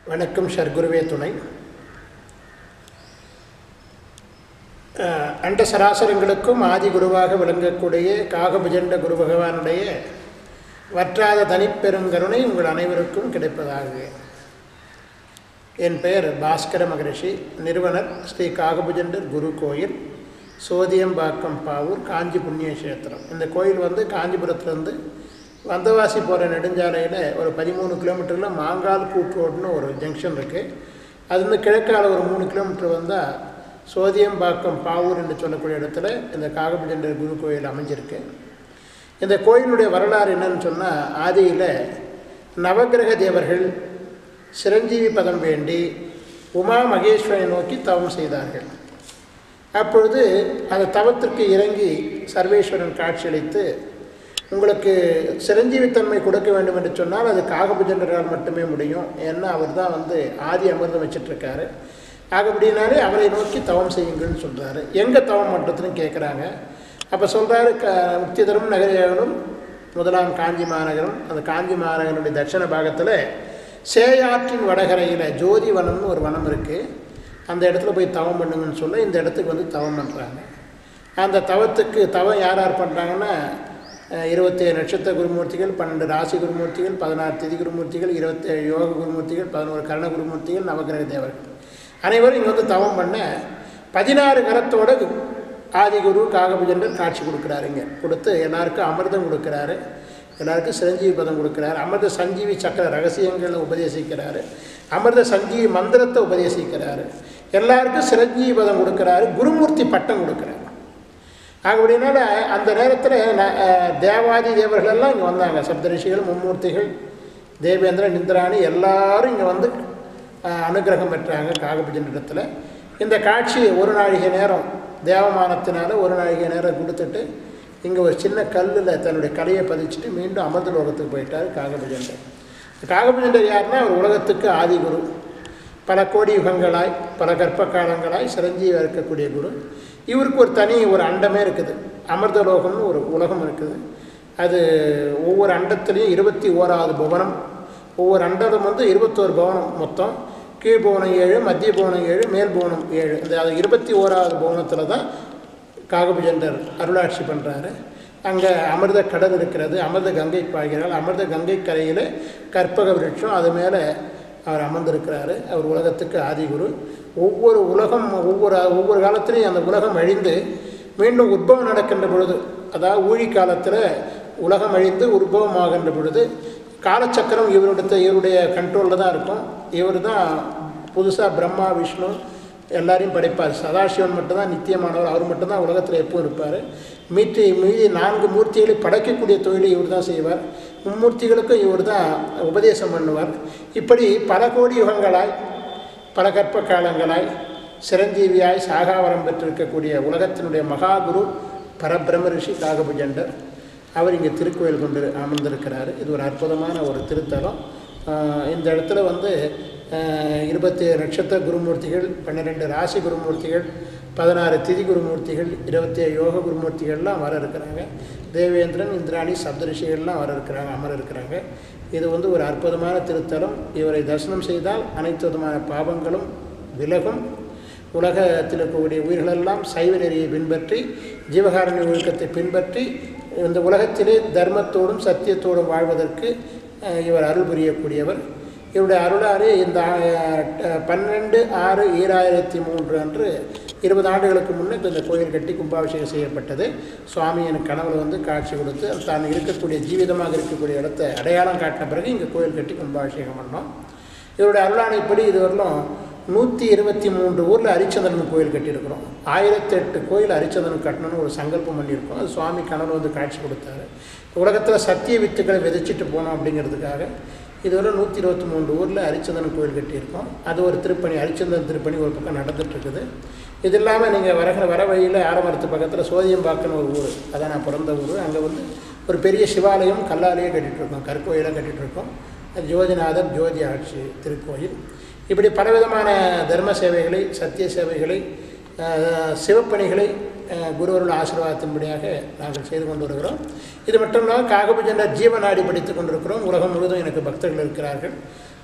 வணக்கம் சர்க்குருவே துணை அஹ், அண்ட சராசரங்களுக்கும் ஆதி குருவாக விளங்கக்கூடிய காகபுஜண்ட குரு பகவானுடைய வற்றாத தனிப்பெருங்கருணை உங்கள் அனைவருக்கும் கிடைப்பதாக என் பெயர் பாஸ்கர மகரிஷி நிறுவனர் ஸ்ரீ காகபுஜண்டர் குரு கோயில் சோதியம்பாக்கம் பாவூர் காஞ்சி புண்ணிய கஷேத்திரம் இந்த கோயில் வந்து காஞ்சிபுரத்துலேருந்து வந்தவாசி போகிற நெடுஞ்சாலையில் ஒரு பதிமூணு கிலோமீட்டரில் மாங்கால் கூட் ரோடுன்னு ஒரு ஜங்ஷன் இருக்குது அது வந்து கிழக்கால ஒரு மூணு கிலோமீட்டர் வந்தால் சோதியம்பாக்கம் பாவூர் என்று சொல்லக்கூடிய இடத்துல இந்த காகபுஜண்டர் குரு கோயில் அமைஞ்சிருக்கு இந்த கோயிலுடைய வரலாறு என்னன்னு சொன்னால் ஆதியில் நவக்கிரக தேவர்கள் சிரஞ்சீவி பதம் வேண்டி உமா மகேஸ்வரை நோக்கி தவம் செய்தார்கள் அப்பொழுது அந்த தவத்திற்கு இறங்கி சர்வேஸ்வரன் காட்சியளித்து உங்களுக்கு சிரஞ்சீவித்தன்மை கொடுக்க வேண்டும் என்று சொன்னால் அது காகபுஜண்டரால் மட்டுமே முடியும் ஏன்னா அவர் தான் வந்து ஆதி அமிர்தம் வச்சிட்ருக்காரு ஆகப்படினாலே அவரை நோக்கி தவம் செய்யுங்கள்னு சொல்கிறாரு எங்கே தவம் மன்றத்துன்னு கேட்குறாங்க அப்போ சொல்கிறாரு க முக்திதரும் நகரியாகனும் முதலாம் காஞ்சி மாநகரம் அந்த காஞ்சி மாநகரனுடைய தட்சிண பாகத்தில் சேயாற்றின் வடகரையில் ஜோதிவனம்னு ஒரு வனம் இருக்குது அந்த இடத்துல போய் தவம் பண்ணுங்கன்னு சொல்ல இந்த இடத்துக்கு வந்து தவம் பண்ணுறாங்க அந்த தவத்துக்கு தவம் யார் யார் பண்ணுறாங்கன்னா இருபத்தேழு நட்சத்திர குருமூர்த்திகள் பன்னெண்டு ராசி குருமூர்த்திகள் பதினாறு திதி குருமூர்த்திகள் இருபத்தேழு யோக குருமூர்த்திகள் பதினோரு கரண குருமூர்த்திகள் நவகிரக தேவர்கள் அனைவரும் இங்கே வந்து தவம் பண்ண பதினாறு கரத்தோட ஆதிகுரு காகபுஜண்டர் காட்சி கொடுக்குறாருங்க கொடுத்து எல்லாருக்கும் அமிர்தம் கொடுக்குறாரு எல்லாருக்கும் சிரஞ்சீவி பதம் கொடுக்குறாரு அமிர்த சஞ்சீவி சக்கர ரகசியங்களை உபதேசிக்கிறாரு அமிர்த சஞ்சீவி மந்திரத்தை உபதேசிக்கிறாரு எல்லாருக்கும் சிரஞ்சீவி பதம் கொடுக்குறாரு குருமூர்த்தி பட்டம் கொடுக்குறாரு ஆகப்படினால அந்த நேரத்தில் ந- அஹ் தேவாதி தேவர்கள் எல்லாம் இங்கே வந்தாங்க சப்தரிஷிகள் மும்மூர்த்திகள் தேவேந்திரன் இந்திராணி எல்லாரும் இங்கே வந்து அஹ், அனுக்கிரகம் பெற்றாங்க காகபுஜனிடத்தில் இந்த காட்சி ஒரு நாழிகை நேரம் தேவமானத்தினால ஒரு நாழிகை நேரம் கொடுத்துட்டு இங்கே ஒரு சின்ன கல்லில் தன்னுடைய கலையை பதிச்சுட்டு மீண்டும் அமிர்த லோகத்துக்கு போயிட்டார் காகபுஜண்டர் காகபுஜண்டர் யாருன்னா அவர் உலகத்துக்கு ஆதிகுரு பல கோடி யுகங்களாய் பல கற்ப காலங்களாய் சிரஞ்சீவியாக இருக்கக்கூடிய குரு இவருக்கு ஒரு தனி ஒரு அண்டமே இருக்குது அமிர்த லோகம்னு ஒரு உலகம் இருக்குது அது ஒவ்வொரு அண்டத்துலேயும் இருபத்தி ஓராவது புவனம் ஒவ்வொரு அண்டமும் வந்து இருபத்தோரு புவனம் மொத்தம் கீழ் புவனம் ஏழு மத்திய புவனம் ஏழு மேல் புவனம் ஏழு இந்த அது இருபத்தி ஓராவது புவனத்தில் தான் காகபுஜண்டர் அருளாட்சி பண்ணுறாரு அங்கே அமிர்த கடல் இருக்கிறது அமிர்த கங்கை பாய்கிறாள் அமிர்த கங்கை கரையில் கற்பக விருட்சம் அது மேலே அவர் அமர்ந்திருக்கிறாரு அவர் உலகத்துக்கு ஆதிகுரு ஒவ்வொரு உலகம் ஒவ்வொரு ஒவ்வொரு காலத்திலையும் அந்த உலகம் அழிந்து மீண்டும் உற்பவம் நடக்கின்ற பொழுது அதாவது ஊழி காலத்தில் உலகம் அழிந்து உற்பவமாகின்ற பொழுது காலச்சக்கரம் இவருடைய இவருடைய கண்ட்ரோலில் தான் இருக்கும் இவர் தான் புதுசாக பிரம்மா விஷ்ணு எல்லாரையும் படைப்பார் சதாசிவன் மட்டும்தான் நித்தியமானவர் அவர் மட்டும்தான் உலகத்தில் எப்பவும் இருப்பார் மீட்டி மீதி நான்கு மூர்த்திகளை படைக்கக்கூடிய தொழிலை இவர் தான் செய்வார் மும்மூர்த்திகளுக்கும் இவர் தான் உபதேசம் பண்ணுவார் இப்படி பல கோடி யுகங்களாய் பல கற்ப காலங்களாய் சிரஞ்சீவியாய் சாகாவரம் பெற்றிருக்கக்கூடிய உலகத்தினுடைய மகாகுரு பரபிரம ரிஷி காகபுஜண்டர் அவர் இங்கே திருக்கோயில் கொண்டு அமர்ந்திருக்கிறார் இது ஒரு அற்புதமான ஒரு திருத்தலம் ஆஹ் இந்த இடத்துல வந்து இருபத்தி நட்சத்திர குருமூர்த்திகள் பன்னிரெண்டு ராசி குருமூர்த்திகள் பதினாறு திதி குருமூர்த்திகள் இருபத்தேழு யோக குருமூர்த்திகள்லாம் வர இருக்கிறாங்க தேவேந்திரன் இந்திராணி சப்தரிஷிகள்லாம் வர இருக்கிறாங்க அமர இருக்கிறாங்க இது வந்து ஒரு அற்புதமான திருத்தலம் இவரை தரிசனம் செய்தால் அனைத்து விதமான பாவங்களும் விலகும் உலகத்தில் இருக்கக்கூடிய உயிர்களெல்லாம் சைவ நெறியை பின்பற்றி ஜீவகாரண்ய ஒழுக்கத்தை பின்பற்றி இந்த உலகத்திலே தர்மத்தோடும் சத்தியத்தோடும் வாழ்வதற்கு அஹ், இவர் அருள் புரியக்கூடியவர் இவருடைய அருளாலே இந்த அஹ், பன்னெண்டு ஆறு ஈராயிரத்தி மூன்று அன்று இருபது ஆண்டுகளுக்கு முன்னே இந்த கோயில் கட்டி கும்பாபிஷேகம் செய்யப்பட்டது சுவாமி எனக்கு கனவுல வந்து காட்சி கொடுத்து தான் இருக்கக்கூடிய ஜீவிதமாக இருக்கக்கூடிய இடத்தை அடையாளம் காட்டின பிறகு இங்கே கோயில் கட்டி கும்பாபிஷேகம் பண்ணோம் இவருடைய அருளாணைப்படி இதுவரையிலும் நூற்றி இருபத்தி மூன்று ஊரில் ஹரிச்சந்திரன் கோயில் கட்டியிருக்கிறோம் ஆயிரத்தெட்டு கோயில் ஹரிச்சந்திரன் கட்டணும்னு ஒரு சங்கல்பம் பண்ணியிருக்கோம் அது சுவாமி கனவு வந்து காட்சி கொடுத்தாரு உலகத்தில் சத்திய வித்துக்களை விதைச்சிட்டு போனோம் அப்படிங்கிறதுக்காக இதுவரை நூற்றி இருபத்தி மூன்று ஊரில் ஹரிச்சந்திரன் கோயில் கட்டியிருக்கோம் அது ஒரு திருப்பணி ஹரிச்சந்திரன் திருப்பணி ஒரு பக்கம் நடந்துட்டு இருக்குது இது இல்லாமல் நீங்கள் வரகிற வர வழியில் ஆரமரத்து பக்கத்தில் சோதியம்பாக்குன்னு ஒரு ஊர் அதான் நான் பிறந்த ஊர் அங்கே வந்து ஒரு பெரிய சிவாலயம் கல்லாலேயே கட்டிகிட்ருக்கோம் கற்கோயிலாக கட்டிகிட்ருக்கோம் ஜோதிநாதர் ஜோதி ஆட்சி திருக்கோயில் இப்படி பலவிதமான தர்ம சேவைகளை சத்திய சேவைகளை அஹ், சிவப்பணிகளை அஹ், குருவருள் ஆசீர்வாதத்தின்படியாக நாங்கள் செய்து கொண்டு வருகிறோம் இது மட்டும் இல்லாமல் காகபுஜண்டர் ஜீவநாடி படித்துக் கொண்டிருக்கிறோம் உலகம் முழுவதும் எனக்கு பக்தர்கள் இருக்கிறார்கள்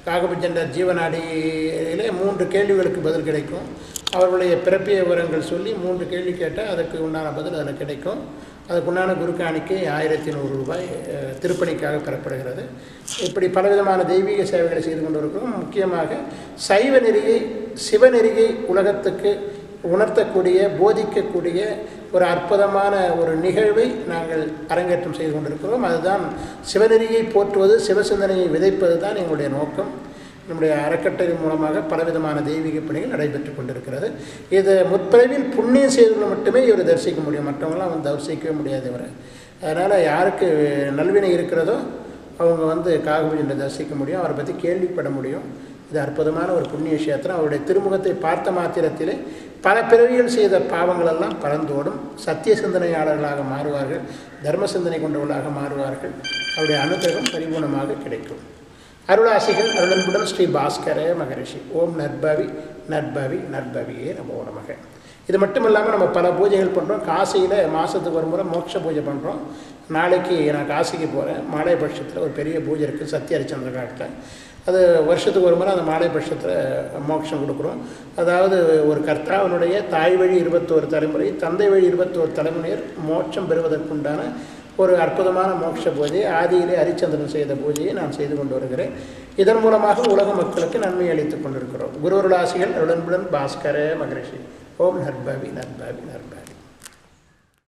காகபுஜண்டர் ஜீவநாடியிலே மூன்று கேள்விகளுக்கு பதில் கிடைக்கும் அவர்களுடைய பிறப்பிய விவரங்கள் சொல்லி மூன்று கேள்வி கேட்டால் அதுக்கு உண்டான பதில் அதில் கிடைக்கும் அதுக்குண்டான குரு காணிக்கை ஆயிரத்தி நூறு ரூபாய் அஹ், திருப்பணிக்காக பெறப்படுகிறது இப்படி பலவிதமான தெய்வீக சேவைகளை செய்து கொண்டு இருக்கிறோம் முக்கியமாக சைவ நெறியை சிவநெறியை உலகத்துக்கு உணர்த்தக்கூடிய போதிக்கக்கூடிய ஒரு அற்புதமான ஒரு நிகழ்வை நாங்கள் அரங்கேற்றம் செய்து கொண்டிருக்கிறோம் அதுதான் சிவநெறியை போற்றுவது சிவசிந்தனையை விதைப்பது தான் எங்களுடைய நோக்கம் நம்முடைய அறக்கட்டளை மூலமாக பலவிதமான தெய்வீக பணிகள் நடைபெற்று கொண்டிருக்கிறது இது முற்பிறவில் புண்ணியம் செய்தவர்கள் மட்டுமே இவர் தரிசிக்க முடியும் மற்றவங்களாம் வந்து தரிசிக்கவே முடியாது இவரை அதனால் யாருக்கு நல்வினை இருக்கிறதோ அவங்க வந்து காகபூஜனை தரிசிக்க முடியும் அவரை பற்றி கேள்விப்பட முடியும் இது அற்புதமான ஒரு புண்ணிய கஷேத்திரம் அவருடைய திருமுகத்தை பார்த்த மாத்திரத்திலே பல பிறவிகள் செய்த பாவங்களெல்லாம் பறந்தோடும் சத்திய சிந்தனையாளர்களாக மாறுவார்கள் தர்ம சிந்தனை கொண்டவர்களாக மாறுவார்கள் அவருடைய அனுகிரகம் பரிபூர்ணமாக கிடைக்கும் அருளாசிகள் அருளன்புடன் ஸ்ரீ பாஸ்கர மகரிஷி ஓம் நற்பவி நற்பவி நற்பவியே நமோ நமக இது மட்டும் இல்லாமல் நம்ம பல பூஜைகள் பண்ணுறோம் காசியில் மாதத்துக்கு ஒரு முறை மோட்ச பூஜை பண்ணுறோம் நாளைக்கு நான் காசிக்கு போகிறேன் மாலை பட்சத்தில் ஒரு பெரிய பூஜை இருக்குது சத்திய ஹரிச்சந்திர காட்டில் அது வருஷத்துக்கு ஒரு முறை அந்த மாலை பட்சத்தில் மோட்சம் கொடுக்குறோம் அதாவது ஒரு கர்த்தாவினுடைய தாய் வழி இருபத்தோரு தலைமுறை தந்தை வழி இருபத்தோரு தலைமுறையர் மோட்சம் பெறுவதற்குண்டான ஒரு அற்புதமான மோட்ச பூஜை ஆதியிலே ஹரிச்சந்திரன் செய்த பூஜையை நான் செய்து கொண்டு வருகிறேன் இதன் மூலமாக உலக மக்களுக்கு நன்மை அளித்துக் கொண்டிருக்கிறோம் குருவருளாசிகள் அருளன்புடன் பாஸ்கர மகரிஷி ஓம் நற்பவி நற்பவி நற்பவி